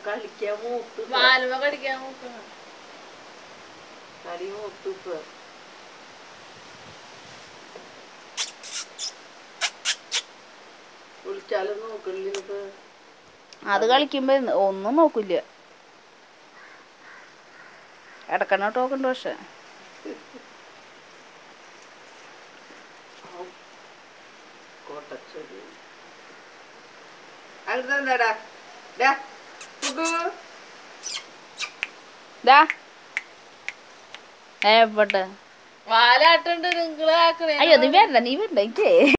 കളിക്കാൻ മൂത്ത് വാലുമ കടിക്കാൻ നോക്കണം കളി മൂത്ത് ഇപ്പൊ. വിളിച്ചാലും നോക്കണില്ല ഇപ്പൊ. അത് കളിക്കുമ്പോ ഒന്നും നോക്കില്ല ഇടക്കണ്ണോട്ട് നോക്കണ്ട പക്ഷെ കോട്ടച്ചെടി അടുത്തെന്താടാ ഡാ കുട്ടു ദാ എവിടെ വാലാട്ടുണ്ട് നിങ്ങള് ആക്കണേ അയ്യോ നീ വരണ്ട നീ വരണ്ട എനിക്ക്